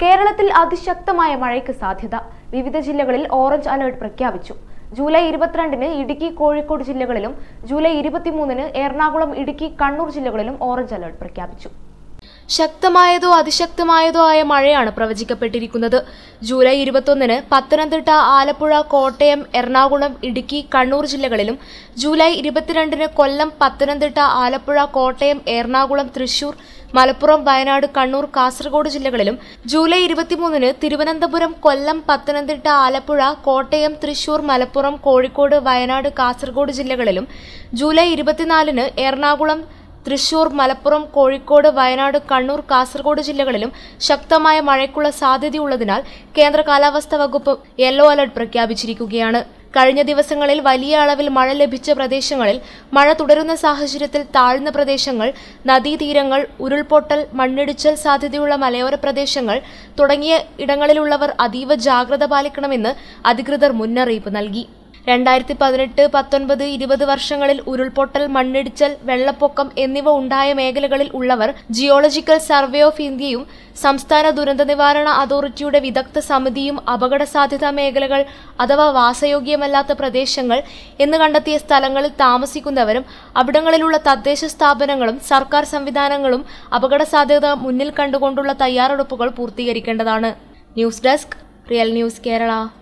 കേരളത്തിൽ അതിശക്തമായ മഴയ്ക്ക് സാധ്യത വിവിധ ജില്ലകളിൽ ഓറഞ്ച് അലർട്ട് പ്രഖ്യാപിച്ചു ജൂലൈ ഇരുപത്തിരണ്ടിന് ഇടുക്കി കോഴിക്കോട് ജില്ലകളിലും ജൂലൈ ഇരുപത്തിമൂന്നിന് എറണാകുളം ഇടുക്കി കണ്ണൂർ ജില്ലകളിലും ഓറഞ്ച് അലർട്ട് പ്രഖ്യാപിച്ചു ശക്തമായതോ അതിശക്തമായതോ ആയ മഴയാണ് പ്രവചിക്കപ്പെട്ടിരിക്കുന്നത് ജൂലൈ ഇരുപത്തൊന്നിന് പത്തനംതിട്ട ആലപ്പുഴ കോട്ടയം എറണാകുളം ഇടുക്കി കണ്ണൂർ ജില്ലകളിലും ജൂലൈ ഇരുപത്തിരണ്ടിന് കൊല്ലം പത്തനംതിട്ട ആലപ്പുഴ കോട്ടയം എറണാകുളം തൃശൂർ മലപ്പുറം വയനാട് കണ്ണൂർ കാസർഗോഡ് ജില്ലകളിലും ജൂലൈ ഇരുപത്തിമൂന്നിന് തിരുവനന്തപുരം കൊല്ലം പത്തനംതിട്ട ആലപ്പുഴ കോട്ടയം തൃശൂർ മലപ്പുറം കോഴിക്കോട് വയനാട് കാസർഗോഡ് ജില്ലകളിലും ജൂലൈ ഇരുപത്തിനാലിന് എറണാകുളം തൃശൂർ മലപ്പുറം കോഴിക്കോട് വയനാട് കണ്ണൂർ കാസർഗോഡ് ജില്ലകളിലും ശക്തമായ മഴയ്ക്കുള്ള സാധ്യതയുള്ളതിനാൽ കേന്ദ്ര കാലാവസ്ഥാ വകുപ്പ് യെല്ലോ അലർട്ട് പ്രഖ്യാപിച്ചിരിക്കുകയാണ് കഴിഞ്ഞ ദിവസങ്ങളിൽ വലിയ അളവിൽ മഴ ലഭിച്ച പ്രദേശങ്ങളിൽ മഴ തുടരുന്ന സാഹചര്യത്തിൽ താഴ്ന്ന പ്രദേശങ്ങൾ നദീതീരങ്ങൾ ഉരുൾപൊട്ടൽ മണ്ണിടിച്ചൽ സാധ്യതയുള്ള മലയോര പ്രദേശങ്ങൾ തുടങ്ങിയ ഇടങ്ങളിലുള്ളവർ അതീവ ജാഗ്രത പാലിക്കണമെന്ന് അധികൃതർ മുന്നറിയിപ്പ് നൽകി രണ്ടായിരത്തി പതിനെട്ട് പത്തൊൻപത് ഇരുപത് വർഷങ്ങളിൽ ഉരുൾപൊട്ടൽ മണ്ണിടിച്ചൽ വെള്ളപ്പൊക്കം എന്നിവ ഉണ്ടായ മേഖലകളിൽ ഉള്ളവർ ജിയോളജിക്കൽ സർവേ ഓഫ് ഇന്ത്യയും സംസ്ഥാന ദുരന്ത നിവാരണ അതോറിറ്റിയുടെ വിദഗ്ധ സമിതിയും അപകട സാധ്യതാ മേഖലകൾ അഥവാ വാസയോഗ്യമല്ലാത്ത പ്രദേശങ്ങൾ എന്ന് കണ്ടെത്തിയ സ്ഥലങ്ങളിൽ താമസിക്കുന്നവരും അവിടങ്ങളിലുള്ള തദ്ദേശ സ്ഥാപനങ്ങളും സർക്കാർ സംവിധാനങ്ങളും അപകട സാധ്യത മുന്നിൽ കണ്ടുകൊണ്ടുള്ള തയ്യാറെടുപ്പുകൾ പൂർത്തീകരിക്കേണ്ടതാണ് news desk real news Kerala